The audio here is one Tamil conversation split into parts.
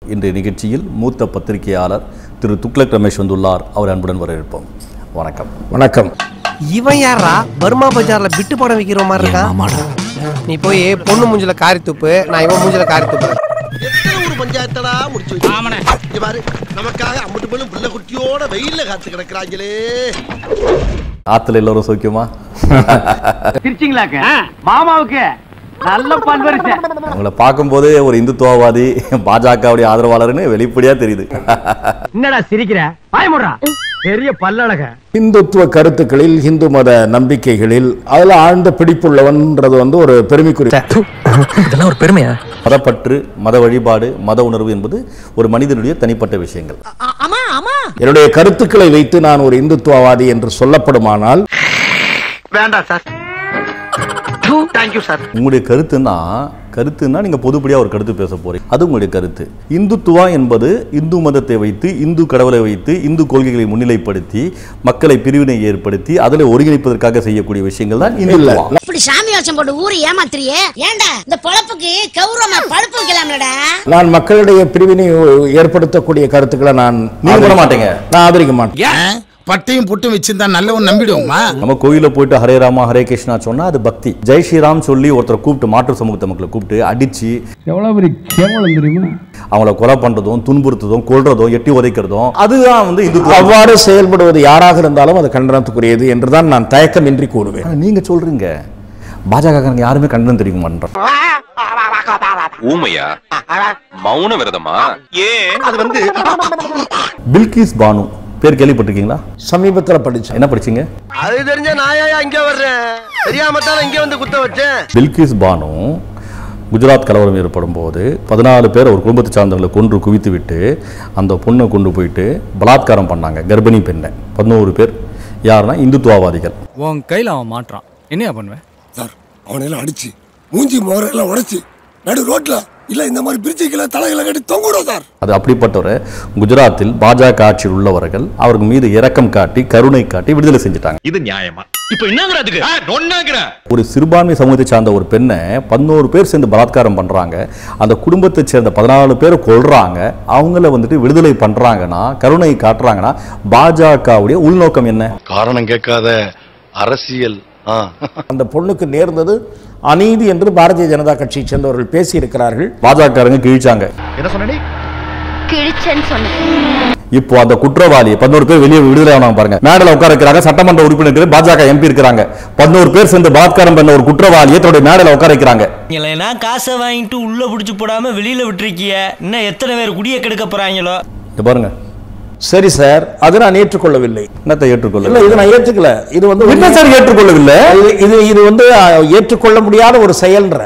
இன்றைய நிகழ்ச்சியில் மூத்த பத்திரிகையாளர் திரு துக்ளக் ரமேஷ் வந்துள்ளார் அவர் அன்புடன் வரவேற்போம் வணக்கம் வணக்கம் இவன் யாரா பர்மா பஜார்ல பிட்டு படம் விக்கிற மாதிரி இருக்கான் நீ போய் பொண்ணு மூஞ்சில காரி துப்பு நான் இவன் மூஞ்சில காரி துப்புறேன் எத்தனை ஊர் பஞ்சாயத்தடா முடிச்சு வச்சு இங்க பாரு நமக்காக அம்பட்டு பெண்ணும் பிள்ளை குட்டியோட வெயில்ல காத்து கிடக்குறாங்களே ஆத்துல எல்லோரும் சௌக்கியமா திருச்சிங்களாக்க மாமாவுக்கு நல்ல பல்வரிசை உங்களை பார்க்கும்போதே ஒரு இந்துத்துவவாதி பாஜகவுடைய ஆதரவாளர்னு வெளிப்படையா தெரியுது என்னடா சிரிக்கிற பயமுடுறா பெரிய பல்லழக இந்துத்துவ கருத்துக்களில் இந்து மத நம்பிக்கைகளில் அதுல ஆழ்ந்த பிடிப்புள்ளவன்றது வந்து ஒரு பெருமைக்குரிய இதெல்லாம் ஒரு பெருமையா மதப்பற்று மத வழிபாடு மத உணர்வு என்பது ஒரு மனிதனுடைய தனிப்பட்ட விஷயங்கள் என்னுடைய கருத்துக்களை வைத்து நான் ஒரு இந்துத்துவவாதி என்று சொல்லப்படுமானால் வேண்டாம் சார் தேங்க்யூ சார் உங்களுடைய கருத்துன்னா கருத்துன்னா நீங்க பொதுப்படியா ஒரு கருத்து பேச போறீங்க அது உங்களுடைய கருத்து இந்துத்துவா என்பது இந்து மதத்தை வைத்து இந்து கடவுளை வைத்து இந்து கொள்கைகளை முன்னிலைப்படுத்தி மக்களை பிரிவினை ஏற்படுத்தி அதில் ஒருங்கிணைப்பதற்காக செய்யக்கூடிய விஷயங்கள் தான் இந்துத்துவா இப்படி சாமி வேஷம் போட்டு ஊரை ஏமாத்துறியே ஏன்டா இந்த பொழப்புக்கு கௌரவமா பழுப்பு வைக்கலாம்லடா நான் மக்களிடையே பிரிவினை ஏற்படுத்தக்கூடிய கருத்துக்களை நான் நீங்க பண்ண மாட்டீங்க நான் ஆதரிக்க மாட்டேன் பட்டையும் புட்டும் வச்சிருந்தா நல்லவன் நம்பிடுவோமா நம்ம கோயில போயிட்டு ஹரே ராமா ஹரே கிருஷ்ணா சொன்னா அது பக்தி ஜெய் ஸ்ரீராம் சொல்லி ஒருத்தரை கூப்பிட்டு மாற்று சமூகத்தை மக்களை கூப்பிட்டு அடிச்சு எவ்வளவு பெரிய கேவலம் தெரியுமா அவங்கள கொலை பண்றதும் துன்புறுத்துறதும் கொல்றதும் எட்டி உதைக்கிறதும் அதுதான் வந்து இந்துத்துவம் அவ்வாறு செயல்படுவது யாராக இருந்தாலும் அது கண்டனத்துக்குரியது என்றுதான் நான் தயக்கமின்றி கூறுவேன் ஆனா நீங்க சொல்றீங்க பாஜக யாருமே கண்டனம் தெரிவிக்க மாட்டோம் ஊமையா மௌன விரதமா ஏன் அது வந்து பில்கிஸ் பானு பேர் கேள்விப்பட்டிருக்கீங்களா சமீபத்தில் படித்தேன் என்ன படிச்சீங்க அது தெரிஞ்ச நாயா இங்க வர்றேன் தெரியாம தான் இங்க வந்து குத்த வச்சேன் பில்கிஸ் பானு குஜராத் கலவரம் ஏற்படும் போது பதினாலு பேர் ஒரு குடும்பத்தை சார்ந்தவங்களை கொன்று குவித்து விட்டு அந்த பொண்ணை கொண்டு போயிட்டு பலாத்காரம் பண்ணாங்க கர்ப்பிணி பெண்ணை பதினோரு பேர் யாருன்னா இந்துத்துவவாதிகள் உன் கையில அவன் மாட்றான் என்னையா பண்ணுவேன் சார் அவனையெல்லாம் அடிச்சு மூஞ்சி மோரெல்லாம் உடைச்சு நடு ரோட்ல இல்ல இந்த மாதிரி பிரிட்ஜுக்கெல்லாம் தலைகளை கட்டி தொங்கிடும் சார் அது அப்படிப்பட்டவர் குஜராத்தில் பாஜக ஆட்சியில் உள்ளவர்கள் அவருக்கு மீது இரக்கம் காட்டி கருணை காட்டி விடுதலை செஞ்சுட்டாங்க இது நியாயமா இப்ப என்னங்கிறதுக்கு நொன்னாங்கிற ஒரு சிறுபான்மை சமூகத்தை சார்ந்த ஒரு பெண்ணை பதினோரு பேர் சேர்ந்து பலாத்காரம் பண்றாங்க அந்த குடும்பத்தை சேர்ந்த பதினாலு பேரை கொல்றாங்க அவங்கள வந்துட்டு விடுதலை பண்றாங்கன்னா கருணை காட்டுறாங்கன்னா பாஜகவுடைய உள்நோக்கம் என்ன காரணம் கேட்காத அரசியல் அந்த பொண்ணுக்கு நேர்ந்தது அநீதி என்று பாரதிய ஜனதா கட்சியை சேர்ந்தவர்கள் பேசியிருக்கிறார்கள் பாஜகங்க கிழிச்சாங்க என்ன சொன்னடி கிழிச்சேன்னு சொன்னேன் இப்போ அந்த குற்றவாளி பதினோரு பேர் வெளியே விடுதலை ஆனாங்க பாருங்க மேடல உட்கார இருக்கிறாங்க சட்டமன்ற உறுப்பினர்கள் பாஜக எம்பி இருக்கிறாங்க பதினோரு பேர் சேர்ந்து பலாத்காரம் பண்ண ஒரு குற்றவாளியை தன்னுடைய மேடல உட்கார வைக்கிறாங்க இல்லைன்னா காசை வாங்கிட்டு உள்ள புடிச்சு போடாம வெளியில விட்டுருக்கிய இன்னும் எத்தனை பேர் குடிய கெடுக்க போறாங்களோ இங்க பாருங்க சரி சார் அது நான் ஏற்றுக்கொள்ளவில்லை என்னத்தை இல்ல ஏற்றுக்கொள்ள இது நான் ஏற்றுக்கல இது வந்து என்ன சார் ஏற்றுக்கொள்ளவில்லை இது- இது இது வந்து அஹ், ஏற்றுக்கொள்ள முடியாத ஒரு செயல்ன்ற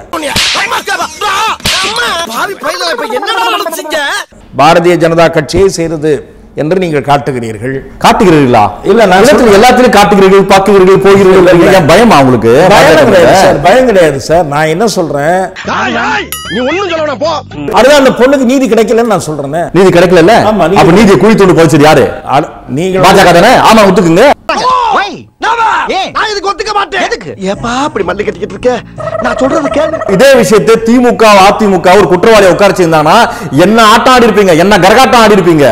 பாவி பையல இப்ப என்ன நடந்துச்சுங்க பாரதிய ஜனதா கட்சியை செய்தது என்று நீங்கள் காட்டுகிறீர்கள் காட்டுகிறீர்களா இல்ல, நான் எல்லாத்திலும் சொல்றேன். எல்லாத்திலும் காட்டுகிறீர்கள் பார்க்கிறீர்கள் போகிறீர்கள் ஏன் பயமா உங்களுக்கு பயம் கிடையாது சார் பயம் கிடையாது சார் நான் என்ன சொல்றேன் நீ ஒண்ணும் சொல்ல வேணாம், போ அதுதான் அந்த பொண்ணுக்கு நீதி கிடைக்கலன்னு நான் சொல்றேன் நீதி கிடைக்கல ஆமா, நீதி- அப்ப நீதியை குழி தோண்டு போச்சது யாரு நீங்கள் பாஜக தானே ஆமா ஒத்துக்குங்க நான் இதுக்கு ஒத்துக்க மாட்டேன் எதுக்கு ஏப்பா அப்படி மல்லி கட்டிக்கிட்டு இருக்க நான் சொல்றது கேளு இதே விஷயத்தை திமுக அதிமுக ஒரு குற்றவாளியை உட்கார வச்சிருந்தாங்கன்னா என்ன ஆட்டம் ஆடி இருப்பீங்க என்ன கரகாட்டம் ஆடி இருப்பீங்க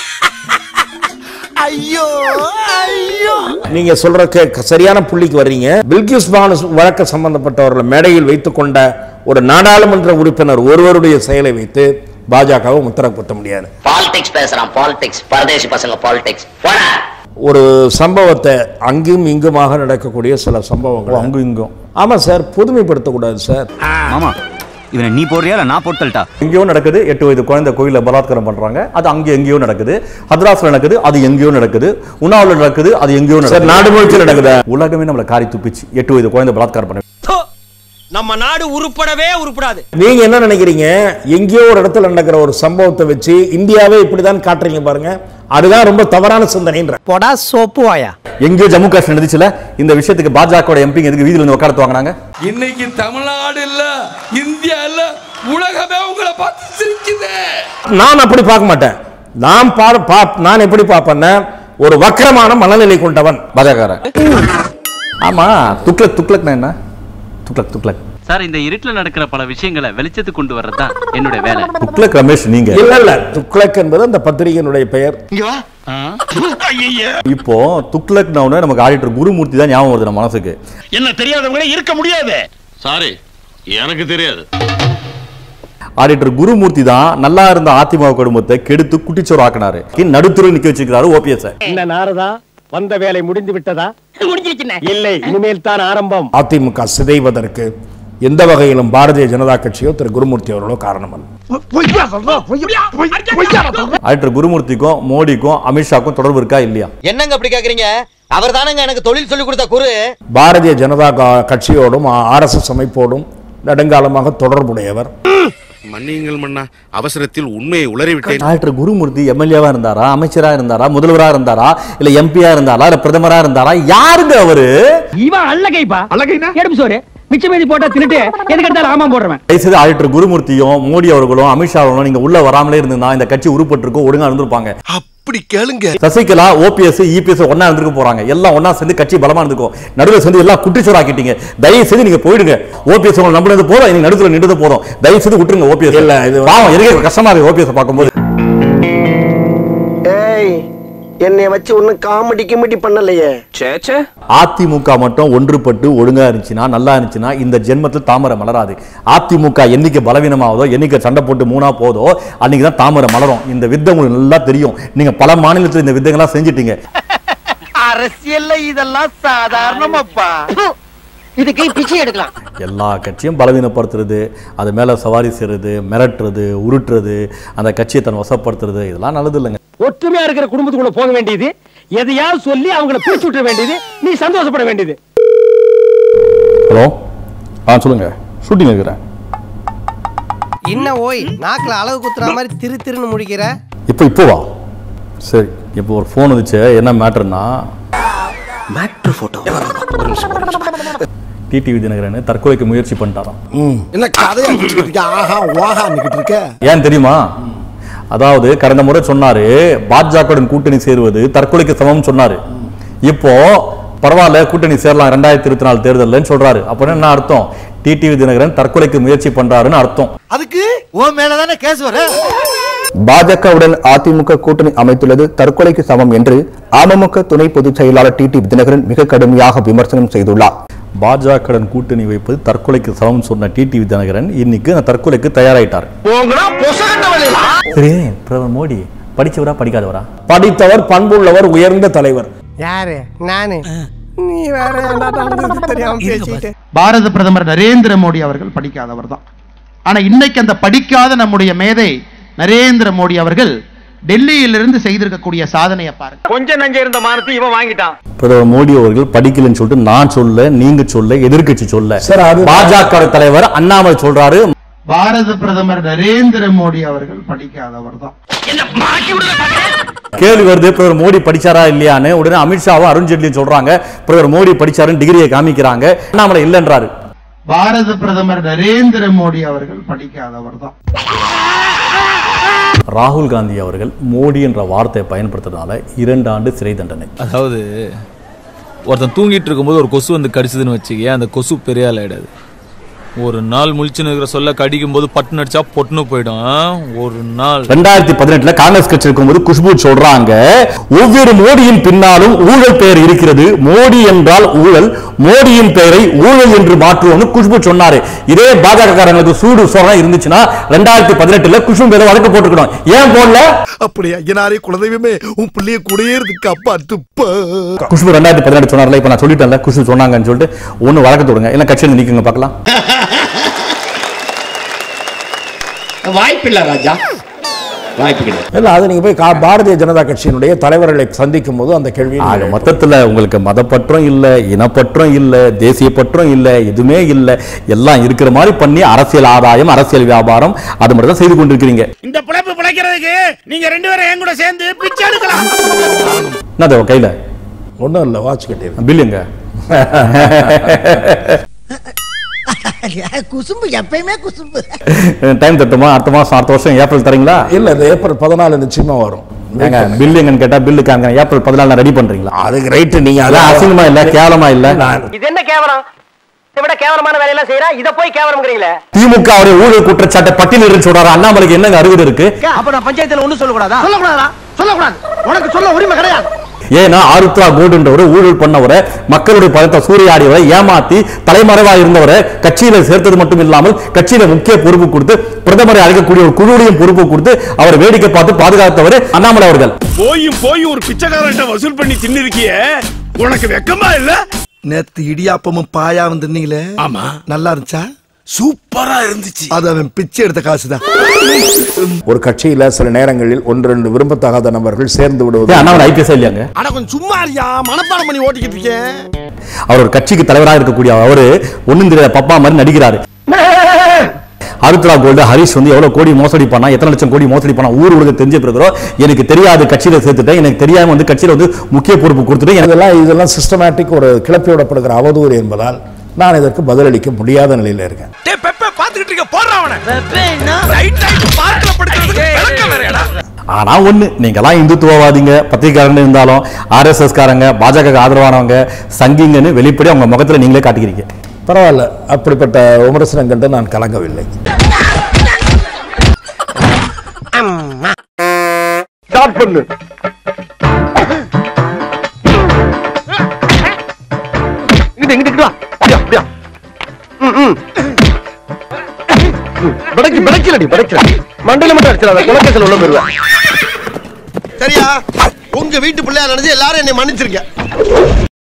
ஐயோ ஐயோ நீங்க சொல்ற கே- சரியான புள்ளிக்கு வர்றீங்க பில்கிஸ் பானு வழக்கு சம்பந்தப்பட்டவர்களை மேடையில் வைத்துக் கொண்ட ஒரு நாடாளுமன்ற உறுப்பினர் ஒருவருடைய செயலை வைத்து பாஜகவை முத்திர குத்த முடியாது பாலிடிக்ஸ் பேசுறான் பாலிடிக்ஸ் பரதேசி பசங்க பாலிடிக்ஸ் போடா ஒரு சம்பவத்தை அங்கும் இங்குமாக நடக்கக்கூடிய சில சம்பவங்கள் அங்கும் இங்கும் ஆமா சார் புதுமைப்படுத்தக்கூடாது சார் மாமா இவனை நீ போடுறியா இல்ல நான் போட்டுட்டா எங்கேயோ நடக்குது எட்டு வயது குழந்தை கோயில்ல பலாத்காரம் பண்றாங்க அது அங்க எங்கேயோ நடக்குது ஹத்ராஸ்ல நடக்குது அது எங்கேயோ நடக்குது உணாவில் நடக்குது அது எங்கேயோ சார் நடக்குது நாடு முழுக்க நடக்குதா உலகமே நம்மளை காரி துப்பிச்சு எட்டு வயது குழந்தை பலாத்காரம் பண்ண நம்ம நாடு உருப்படவே உருப்படாது நீங்க என்ன நினைக்கிறீங்க எங்கேயோ ஒரு இடத்துல நடக்கிற ஒரு சம்பவத்தை வச்சு இந்தியாவே இப்படிதான் காட்டுறீங்க பாருங்க அதுதான் ரொம்ப தவறான சிந்தனைன்ற போடா சோப்பு வாயா எங்கேயோ ஜம்மு காஷ்மீர் நடந்துச்சுல இந்த விஷயத்துக்கு பாஜக எம்பி எதுக்கு வீதியில வந்து உட்காரத்து வாங்கினாங்க இன்னைக்கு தமிழ்நாடு இல்ல இந்தியா இல்ல உலகமே உங்களை பார்த்து சிரிக்குது நான் அப்படி பார்க்க மாட்டேன் நான் பார் பா- நான் எப்படி பார்ப்பேன்னா ஒரு வக்கரமான மனநிலை கொண்டவன் பாஜக ஆமா துக்ளக் துக்ளக்னா என்ன துக்ளக் துக்ளக் சார் இந்த இருட்டுல நடக்கிற பல விஷயங்களை வெளிச்சத்துக்கு கொண்டு வர்றது தான் என்னுடைய வேலை துக்ளக் ரமேஷ் நீங்க இல்ல இல்ல துக்ளக் என்பது அந்த பத்திரிகையினுடைய பெயர் இப்போ துக்ளக் நமக்கு ஆடிட்டர் குருமூர்த்தி தான் ஞாபகம் வருது நம்ம மனசுக்கு என்ன தெரியாதவங்களே இருக்க முடியாது சாரி எனக்கு தெரியாது ஆடிட்டர் குருமூர்த்தி தான் நல்லா இருந்த அதிமுக குடும்பத்தை கெடுத்து குட்டிச்சோறு ஆக்கினாரு நடுத்துறை நிக்க வச்சிருக்காரு ஓபிஎஸ் என்ன நாரதா வந்த வேலை முடிந்து விட்டதா இல்லை இனிமேல் தான் ஆரம்பம் அதிமுக சிதைவதற்கு எந்த வகையிலும் பாரதிய ஜனதா கட்சியோ திரு குருமூர்த்தி அவர்களோ காரணம் அல்ல ஆடிட்டர் குருமூர்த்திக்கும் மோடிக்கும் அமித்ஷாக்கும் தொடர்பு இருக்கா இல்லையா என்னங்க அப்படி கேக்குறீங்க அவர் தானங்க எனக்கு தொழில் சொல்லி கொடுத்த குரு பாரதிய ஜனதா க- கட்சியோடும் ஆர்எஸ்எஸ் அமைப்போடும் நெடுங்காலமாக தொடர்புடையவர் மன்னியுங்கள் மன்னா அவசரத்தில் உண்மையை உளறிவிட்டேன் ஆடிட்டர் குருமூர்த்தி எம்எல்ஏவா இருந்தாரா அமைச்சரா இருந்தாரா முதல்வரா இருந்தாரா இல்ல எம்பியா இருந்தாரா இல்ல பிரதமரா இருந்தாரா யாருங்க அவரு இவன் அல்லகைப்பா அல்லகைனா எடுப்பு சோறு மிச்ச மீதி போட்டா தின்னுட்டு எதுக்கு எடுத்தாலும் ஆமாம் போடுறவன் தயவுசெய்து ஆடிட்டர் குருமூர்த்தியும் மோடி அவர்களும் அமித்ஷா அவர்களும் நீங்க உள்ள வராமலே இருந்திருந்தா இந்த கட்சி உருப்பட்டிருக்கும் ஒழுங்கா இருந்திருப்பாங்க அப்படி கேளுங்க சசிகலா ஓபிஎஸ் இபிஎஸ் ஒண்ணா இருந்திருக்க போறாங்க எல்லாம் ஒண்ணா சேர்ந்து கட்சி பலமா இருந்திருக்கும் நடுவில் சேர்ந்து எல்லாம் குட்டிச்சோர் ஆக்கிட்டீங்க தயவு செய்து நீங்க போயிடுங்க ஓபிஎஸ் உங்களை நம்பினது போதும் நீங்க நடுத்துல நின்றது போதும் தயவு செய்து விட்டுருங்க ஓபிஎஸ் இல்ல, இது- பாவம் எனக்கு கஷ்டமா இருக்கு ஓபிஎஸ் பார்க்கும்போது ஏய் என்னை வச்சு ஒன்னும் காமெடி கிமெடி பண்ணலையே சேச்சே அதிமுக மட்டும் ஒன்றுபட்டு ஒழுங்கா இருந்துச்சுன்னா நல்லா இருந்துச்சுன்னா இந்த ஜென்மத்தில் தாமரை மலராது அதிமுக என்னைக்கு பலவீனமாவதோ என்னைக்கு சண்டை போட்டு மூணா போதோ அன்னைக்கு தான் தாமரை மலரும் இந்த வித்தை உங்களுக்கு நல்லா தெரியும் நீங்க பல மாநிலத்தில் இந்த வித்தைகள்லாம் செஞ்சிட்டீங்க அரசியல்ல இதெல்லாம் சாதாரணமாப்பா இதுக்கு பிச்சை எடுக்கலாம் எல்லா கட்சியும் பலவீனப்படுத்துறது அது மேல சவாரி செய்யறது மிரட்டுறது உருட்டுறது அந்த கட்சியை தன் வசப்படுத்துறது இதெல்லாம் நல்லது இல்லைங்க ஒற்றுமையா இருக்கிற குடும்பத்துக்குள்ள போக வேண்டியது எதையாவது சொல்லி அவங்கள பிரிச்சு விட்டுற வேண்டியது நீ சந்தோஷப்பட வேண்டியது ஹலோ ஆ சொல்லுங்க ஷூட்டிங் இருக்கிறேன் என்ன ஓய் நாக்குல அளவு குத்துற மாதிரி திரு திருன்னு முடிக்கிற இப்போ இப்போ வா சரி இப்போ ஒரு ஃபோன் வந்துச்சு என்ன மேட்டர்னா மேட்ரு போட்டோ டிடிவி தினகரன் தற்கொலைக்கு முயற்சி பண்ணிட்டாராம் என்ன கதையா வச்சுக்கிட்டு இருக்க ஆஹா வாஹா நிக்கிட்டு இருக்க ஏன் தெரியுமா அதாவது கடந்த முறை சொன்னாரு பாஜகவுடன் கூட்டணி சேருவது தற்கொலைக்கு சமம் சொன்னாரு இப்போ பரவாயில்ல கூட்டணி சேரலாம் ரெண்டாயிரத்தி இருபத்தி நாலு தேர்தல்னு சொல்றாரு அப்ப என்ன அர்த்தம் டிடிவி தினகரன் தற்கொலைக்கு முயற்சி பண்றாருன்னு அர்த்தம் அதுக்கு உன் மேலதானே கேஸ் வரும் பாஜகவுடன் அதிமுக கூட்டணி அமைத்துள்ளது தற்கொலைக்கு சமம் என்று அமமுக துணை பொதுச் செயலாளர் டிடி தினகரன் மிக கடுமையாக விமர்சனம் செய்துள்ளார் பாஜகவுடன் கூட்டணி வைப்பது தற்கொலைக்கு சமம் சொன்ன டிடிவி தினகரன் இன்னைக்கு அந்த தற்கொலைக்கு தயாராயிட்டார் சரி பிரதமர் மோடி படிச்சவரா படிக்காதவரா படித்தவர் பண்புள்ளவர் உயர்ந்த தலைவர் யாரு நானு நீ வேற ஏன்டா நடந்தது தெரியாம பேசிட்டு பாரத பிரதமர் நரேந்திர மோடி அவர்கள் படிக்காதவர் தான் ஆனா இன்னைக்கு அந்த படிக்காத நம்முடைய மேதை நரேந்திர மோடி அவர்கள் டெல்லியிலிருந்து செய்திருக்கக்கூடிய சாதனையை பாருங்க கொஞ்சம் நஞ்ச இருந்த மானத்தை இவன் வாங்கிட்டான் பிரதமர் மோடி அவர்கள் படிக்கலன்னு சொல்லிட்டு நான் சொல்ல நீங்க சொல்ல எதிர்க்கட்சி சொல்ல சார், அது- பாஜக தலைவர் அண்ணாமலை சொல்றாரு பாரத பிரதமர் நரேந்திர மோடி அவர்கள் படிக்காதவர் தான் கேள்வி வருது பிரதமர் மோடி படிச்சாரா இல்லையான்னு உடனே அமித்ஷாவும் அருண் ஜேட்லியும் சொல்றாங்க பிரதமர் மோடி படிச்சாருன்னு டிகிரியை காமிக்கிறாங்க அண்ணாமலை இல்லைன்றாரு பாரத பிரதமர் நரேந்திர மோடி அவர்கள் படிக்காதவர் தான் ராகுல் காந்தி அவர்கள் மோடி என்ற வார்த்தையை பயன்படுத்துறதுனால இரண்டு ஆண்டு சிறை தண்டனை அதாவது ஒருத்தன் தூங்கிட்டு இருக்கும்போது ஒரு கொசு வந்து கடிச்சதுன்னு வச்சுக்க அந்த கொசு பெரிய ஆள் ஆயிடாது ஒரு நாள் முழிச்சுன்னு இருக்கிற சொல்ல கடிக்கும் போது பட்டுன்னு அடிச்சா பொட்டுன்னு போயிடும் ஆ? ஒரு நாள் ரெண்டாயிரத்தி பதினெட்டுல காங்கிரஸ் கட்சி இருக்கும்போது குஷ்பு சொல்றாங்க ஒவ்வொரு மோடியின் பின்னாலும் ஊழல் பெயர் இருக்கிறது மோடி என்றால் ஊழல் மோடியின் பெயரை ஊழல் என்று மாற்றுவோம்னு குஷ்பு சொன்னாரு இதே பாஜக காரங்களுக்கு சூடு சொரணம் இருந்துச்சுன்னா ரெண்டாயிரத்தி பதினெட்டுல குஷ்பு பேரை வழக்கு போட்டுக்கணும் ஏன் போடல அப்படியா ஐயனாரே குலதெய்வமே உன் பிள்ளைய கூடயே இருக்கு அப்பா துப்ப குஷ்பு ரெண்டாயிரத்தி பதினெட்டு சொன்னார்ல இப்ப நான் சொல்லிட்டேன்ல குஷ்பு சொன்னாங்கன்னு சொல்லிட்டு ஒண்ணு வழக்கு தொடுங்க இல்ல கட்சியில நிக்குங்க பார்க்கலாம் வாய்ப்பில்லை ராஜா வாய்ப்பு கிடையாது இல்ல அது நீங்க போய் கா- பாரதிய ஜனதா கட்சியினுடைய தலைவர்களை சந்திக்கும் போது அந்த கேள்வி ஆக மொத்தத்துல உங்களுக்கு மதப்பற்றும் இல்ல இனப்பற்றும் இல்ல தேசிய பற்றும் இல்ல எதுவுமே இல்ல எல்லாம் இருக்கிற மாதிரி பண்ணி அரசியல் ஆதாயம் அரசியல் வியாபாரம் அது மட்டும் தான் செய்து கொண்டிருக்கிறீங்க இந்த பிழைப்பு பிழைக்கிறதுக்கு நீங்க ரெண்டு பேரும் என் கூட சேர்ந்து பிச்சை எடுக்கலாம் என்னது உன் கையில ஒண்ணும் இல்ல வாட்ச் கட்டியிருக்கேன் பில்லுங்க குசும்பு எப்பயுமே குசும்பு டைம் தட்டுமா அடுத்த மாசம் அடுத்த வருஷம் ஏப்ரல் தரீங்களா இல்ல இந்த ஏப்ரல் பதினாலு நிச்சயமா வரும் ஏங்க பில் எங்கன்னு கேட்டா பில்லு காமிக்கிறேன் ஏப்ரல் பதினாலு ரெடி பண்றீங்களா அதுக்கு ரைட்டு நீங்க அதான் அசிங்கமா இல்ல கேவலமா இல்ல இது என்ன கேவலம் இதை விட கேவலமான வேலையெல்லாம் செய்யறா இத போய் கேவலம்ங்கிறீங்களே திமுக அவருடைய ஊழல் குற்றச்சாட்டை பட்டியலிட்டு சொல்றாரு அண்ணாமலைக்கு என்னங்க அருகதை இருக்கு அப்ப நான் பஞ்சாயத்துல ஒண்ணும் சொல்லக்கூடாதா சொல்லக்கூடாதா சொல்லக்கூடாது உனக்கு சொல்ல உரிமை கிடையாது ஏன்னா ஆருத்ரா கோல்டுன்றவர் ஊழல் பண்ணவரை மக்களுடைய பணத்தை சூறையாடியவரை ஏமாத்தி தலைமறைவா இருந்தவரை கட்சியில சேர்த்தது மட்டும் இல்லாமல் கட்சியில முக்கிய பொறுப்பு கொடுத்து பிரதமரை அழைக்கக்கூடிய ஒரு குழுவையும் பொறுப்பு கொடுத்து அவர் வேடிக்கை பார்த்து பாதுகாத்தவர் அண்ணாமலை அவர்கள் போயும் போய் ஒரு பிச்சைக்காரன்ட்ட வசூல் பண்ணி தின்னிருக்கிய உனக்கு வெக்கமா இல்ல நேத்து இடியாப்பமும் பாயாவும் தின்னீங்களே ஆமா நல்லா இருந்துச்சா சூப்பரா இருந்துச்சு அது அவன் பிச்சை எடுத்த காசுதான் ஒரு கட்சியில சில நேரங்களில் ஒன்று ரெண்டு விரும்பத்தகாத நபர்கள் சேர்ந்து விடுவது ஏன் அண்ணாமலை ஐபிஎஸ் இல்லையாங்க ஆனா கொஞ்சம் சும்மா இருக்கியா மனப்பாடம் பண்ணி ஓட்டிக்கிட்டு இருக்கேன் அவர் ஒரு கட்சிக்கு தலைவராக இருக்கக்கூடிய அவரு ஒண்ணும் தெரியாத பப்பா மாதிரி நடிக்கிறாரு ஆருத்ரா கோல்டு ஹரிஷ் வந்து எவ்வளவு கோடி மோசடி பண்ணா எத்தனை லட்சம் கோடி மோசடி பண்ணா ஊர் உலக தெரிஞ்ச பிறகு எனக்கு தெரியாது கட்சியில சேர்த்துட்டேன் எனக்கு தெரியாம வந்து கட்சியில வந்து முக்கிய பொறுப்பு கொடுத்துட்டு எனக்கு இதெல்லாம் இதெல்லாம் சிஸ்டமேட்டிக் ஒரு கிளப்பி விடப்படுகிற அவதூறு என்பதால் நான் இதற்கு பதிலளிக்க முடியாத நிலையில இருக்கேன் டேய் பெப்ப பாத்துக்கிட்டு இருக்க போடுறா அவன ரைட் ரைட் பார்க்கல படுக்கிறதுக்கு விளக்கம் வேறடா ஆனா ஒண்ணு நீங்கெல்லாம் இந்துத்துவவாதிங்க பத்திரிகையாளர்கள் இருந்தாலும் ஆர்எஸ்எஸ் காரங்க பாஜக ஆதரவானவங்க சங்கிங்கன்னு வெளிப்படையா உங்க முகத்துல நீங்களே காட்டிக்கிறீங்க பரவாயில்ல அப்படிப்பட்ட விமர்சனம் கண்டு நான் கலங்கவில்லை ஸ்டார்ட் பண்ணு இங்கிட்டு இங்கிட்டு வா அப்படியா அப்படியா ம் ம் படைக்கு படைக்கலடி படைக்கல மண்டையில மட்டும் அடிச்சிடாத குலக்கேசல் உள்ள போயிருவேன் சரியா உங்க வீட்டு பிள்ளையா நினைச்சு எல்லாரும் என்னை மன்னிச்சிருக்கேன்